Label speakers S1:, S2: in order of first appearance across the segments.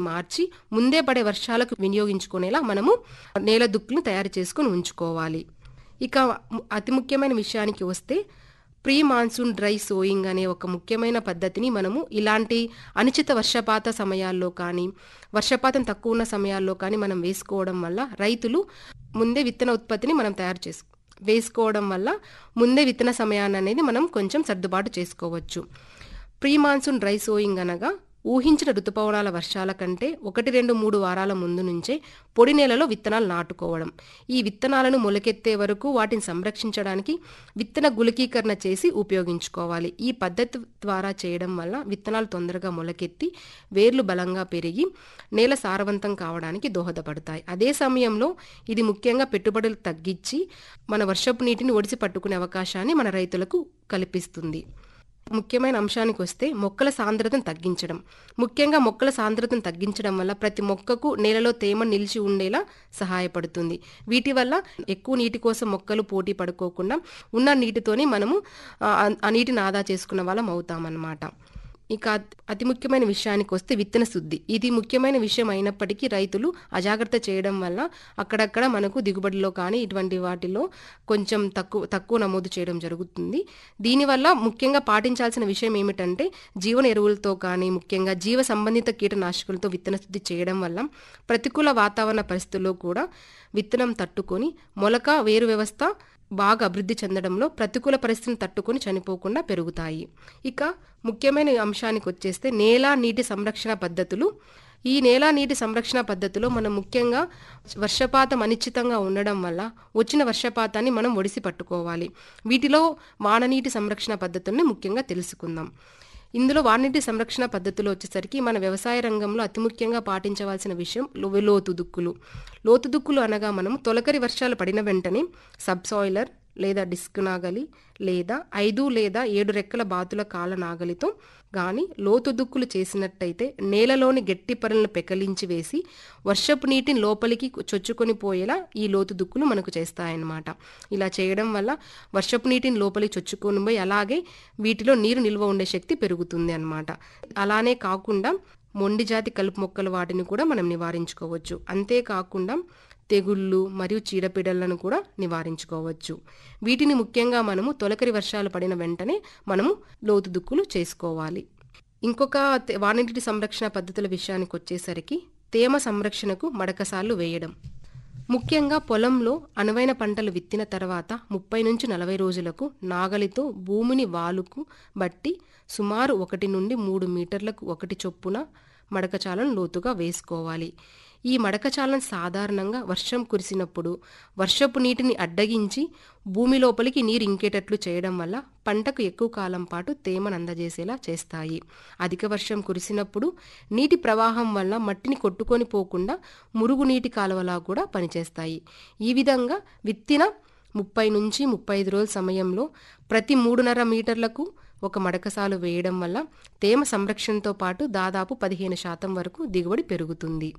S1: మార్చి ముందే పడే వర్షాలకు వినియోగించుకునేలా మనము నేల దుక్కులను తయారు చేసుకుని ఉంచుకోవాలి ఇక ము- అతి ముఖ్యమైన విషయానికి వస్తే ప్రీ మాన్సూన్ డ్రై సోయింగ్ అనే ఒక ముఖ్యమైన పద్ధతిని మనము ఇలాంటి అనిశ్చిత వర్షపాత సమయాల్లో కానీ వర్షపాతం తక్కువ ఉన్న సమయాల్లో కానీ మనం వేసుకోవడం వల్ల రైతులు ముందే విత్తన ఉత్పత్తిని మనం తయారు చేసు వేసుకోవడం వల్ల ముందే విత్తన సమయాన్ని అనేది మనం కొంచెం సర్దుబాటు చేసుకోవచ్చు ప్రీ మాన్సూన్ డ్రై సోయింగ్ అనగా ఊహించిన ఋతుపవనాల వర్షాల కంటే ఒకటి రెండు మూడు వారాల ముందు నుంచే పొడి నేలలో విత్తనాలు నాటుకోవడం ఈ విత్తనాలను మొలకెత్తే వరకు వాటిని సంరక్షించడానికి విత్తన గుళికీకరణ చేసి ఉపయోగించుకోవాలి ఈ పద్ధతి ద్వారా చేయడం వల్ల విత్తనాలు తొందరగా మొలకెత్తి వేర్లు బలంగా పెరిగి నేల సారవంతం కావడానికి దోహదపడతాయి అదే సమయంలో ఇది ముఖ్యంగా పెట్టుబడులు తగ్గించి మన వర్షపు నీటిని ఒడిసి పట్టుకునే అవకాశాన్ని మన రైతులకు కల్పిస్తుంది ముఖ్యమైన అంశానికి వస్తే మొక్కల సాంద్రతను తగ్గించడం ముఖ్యంగా మొక్కల సాంద్రతను తగ్గించడం వల్ల ప్రతి మొక్కకు నేలలో తేమ నిలిచి ఉండేలా సహాయపడుతుంది వీటి వల్ల ఎక్కువ నీటి కోసం మొక్కలు పోటీ పడుకోకుండా ఉన్న నీటితోనే మనము ఆ, ఆ నీటిని ఆదా చేసుకున్న వాళ్ళం అవుతామన్నమాట ఇక అత్- అతి ముఖ్యమైన విషయానికి వస్తే విత్తన శుద్ధి ఇది ముఖ్యమైన విషయం అయినప్పటికీ రైతులు అజాగ్రత్త చేయడం వల్ల అక్కడక్కడ మనకు దిగుబడిలో కానీ ఇటువంటి వాటిలో కొంచెం తక్కువ తక్కువ నమోదు చేయడం జరుగుతుంది దీనివల్ల ముఖ్యంగా పాటించాల్సిన విషయం ఏమిటంటే జీవన ఎరువులతో కానీ ముఖ్యంగా జీవ సంబంధిత కీటనాశకులతో విత్తన శుద్ధి చేయడం వల్ల ప్రతికూల వాతావరణ పరిస్థితుల్లో కూడా విత్తనం తట్టుకొని మొలక వేరు వ్యవస్థ బాగా అభివృద్ధి చెందడంలో ప్రతికూల పరిస్థితిని తట్టుకొని చనిపోకుండా పెరుగుతాయి ఇక ముఖ్యమైన అంశానికి వచ్చేస్తే నేల నీటి సంరక్షణ పద్ధతులు ఈ నేల నీటి సంరక్షణ పద్ధతిలో మనం ముఖ్యంగా వర్షపాతం అనిశ్చితంగా ఉండడం వల్ల వచ్చిన వర్షపాతాన్ని మనం ఒడిసి పట్టుకోవాలి వీటిలో వాననీటి సంరక్షణ పద్ధతుల్ని ముఖ్యంగా తెలుసుకుందాం ఇందులో వాననీటి సంరక్షణ పద్ధతిలో వచ్చేసరికి మన వ్యవసాయ రంగంలో అతి ముఖ్యంగా పాటించవలసిన విషయం లో- లోతు దుక్కులు లోతు దుక్కులు అనగా మనం తొలకరి వర్షాలు పడిన వెంటనే సబ్సాయిలర్ లేదా డిస్క్ నాగలి లేదా ఐదు లేదా ఏడు రెక్కల బాతుల కాల నాగలితో గాని లోతు దుక్కులు చేసినట్టయితే నేలలోని గట్టి పొరలను పెకలించి వేసి వర్షపు నీటిని లోపలికి చొచ్చుకొని పోయేలా ఈ లోతు దుక్కులు మనకు చేస్తాయన్నమాట ఇలా చేయడం వల్ల వర్షపు నీటిని లోపలికి చొచ్చుకొని పోయి అలాగే వీటిలో నీరు నిల్వ ఉండే శక్తి పెరుగుతుంది అన్నమాట అలానే కాకుండా మొండి జాతి కలుపు మొక్కలు వాటిని కూడా మనం నివారించుకోవచ్చు అంతేకాకుండా తెగుళ్ళు మరియు చీడపీడలను కూడా నివారించుకోవచ్చు వీటిని ముఖ్యంగా మనము తొలకరి వర్షాలు పడిన వెంటనే మనము లోతు దుక్కులు చేసుకోవాలి ఇంకొక తె- వాననీటి సంరక్షణ పద్ధతుల విషయానికి వచ్చేసరికి తేమ సంరక్షణకు మడకసార్లు వేయడం ముఖ్యంగా పొలంలో అనువైన పంటలు విత్తిన తర్వాత ముప్పై నుంచి నలభై రోజులకు నాగలితో భూమిని వాలుకు బట్టి సుమారు ఒకటి నుండి మూడు మీటర్లకు ఒకటి చొప్పున మడకచాలను లోతుగా వేసుకోవాలి ఈ మడకచాలను సాధారణంగా వర్షం కురిసినప్పుడు వర్షపు నీటిని అడ్డగించి భూమి లోపలికి నీరు ఇంకేటట్లు చేయడం వల్ల పంటకు ఎక్కువ కాలం పాటు తేమను అందజేసేలా చేస్తాయి అధిక వర్షం కురిసినప్పుడు నీటి ప్రవాహం వల్ల మట్టిని కొట్టుకొని పోకుండా మురుగునీటి కాలువలా కూడా పనిచేస్తాయి ఈ విధంగా విత్తిన ముప్పై నుంచి ముప్పై ఐదు రోజుల సమయంలో ప్రతి మూడున్నర మీటర్లకు ఒక మడకసాలు వేయడం వల్ల తేమ సంరక్షణతో పాటు దాదాపు పదిహేను శాతం వరకు దిగుబడి పెరుగుతుంది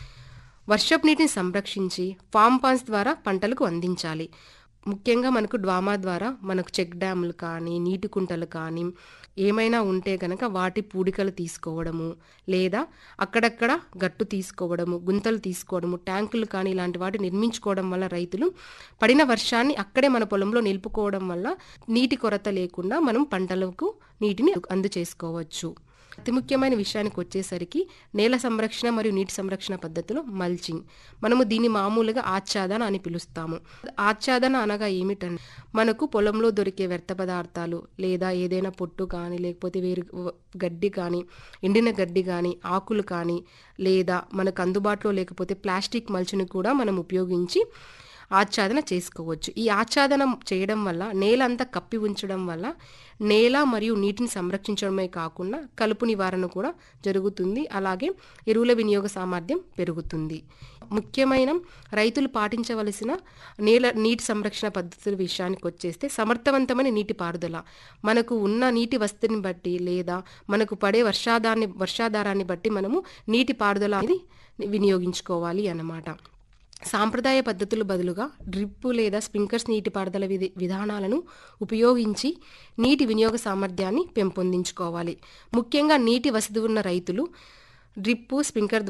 S1: వర్షపు నీటిని సంరక్షించి ఫామ్ పాన్స్ ద్వారా పంటలకు అందించాలి ముఖ్యంగా మనకు డ్వామా ద్వారా మనకు చెక్ డ్యాములు కానీ నీటి కుంటలు కానీ ఏమైనా ఉంటే కనుక వాటి పూడికలు తీసుకోవడము లేదా అక్కడక్కడ గట్టు తీసుకోవడము గుంతలు తీసుకోవడము ట్యాంకులు కానీ ఇలాంటి వాటి నిర్మించుకోవడం వల్ల రైతులు పడిన వర్షాన్ని అక్కడే మన పొలంలో నిలుపుకోవడం వల్ల నీటి కొరత లేకుండా మనం పంటలకు నీటిని అందచేసుకోవచ్చు అతి ముఖ్యమైన విషయానికి వచ్చేసరికి నేల సంరక్షణ మరియు నీటి సంరక్షణ పద్ధతిలో మల్చింగ్ మనము దీన్ని మామూలుగా ఆచ్ఛాదన అని పిలుస్తాము ఆచ్ఛాదన అనగా ఏమిటంటే మనకు పొలంలో దొరికే వ్యర్థ పదార్థాలు లేదా ఏదైనా పొట్టు కానీ లేకపోతే వేరు గడ్డి కానీ ఎండిన గడ్డి కానీ ఆకులు కానీ లేదా మనకు అందుబాటులో లేకపోతే ప్లాస్టిక్ మల్చిని కూడా మనం ఉపయోగించి ఆచ్ఛాదన చేసుకోవచ్చు ఈ ఆచ్ఛాదనం చేయడం వల్ల నేల అంతా కప్పి ఉంచడం వల్ల నేల మరియు నీటిని సంరక్షించడమే కాకుండా కలుపు నివారణ కూడా జరుగుతుంది అలాగే ఎరువుల వినియోగ సామర్థ్యం పెరుగుతుంది ముఖ్యమైన రైతులు పాటించవలసిన నేల నీటి సంరక్షణ పద్ధతుల విషయానికి వచ్చేస్తే సమర్థవంతమైన నీటి పారుదల మనకు ఉన్న నీటి వసతిని బట్టి లేదా మనకు పడే వర్షాధారాన్ని వర్షాధారాన్ని బట్టి మనము నీటి పారుదల అనేది వినియోగించుకోవాలి అన్నమాట సాంప్రదాయ పద్ధతులు బదులుగా డ్రిప్ లేదా స్ప్రింకర్స్ నీటిపారుదల విధి విధానాలను ఉపయోగించి నీటి వినియోగ సామర్థ్యాన్ని పెంపొందించుకోవాలి ముఖ్యంగా నీటి వసతి ఉన్న రైతులు డ్రిప్ స్ప్రింకర్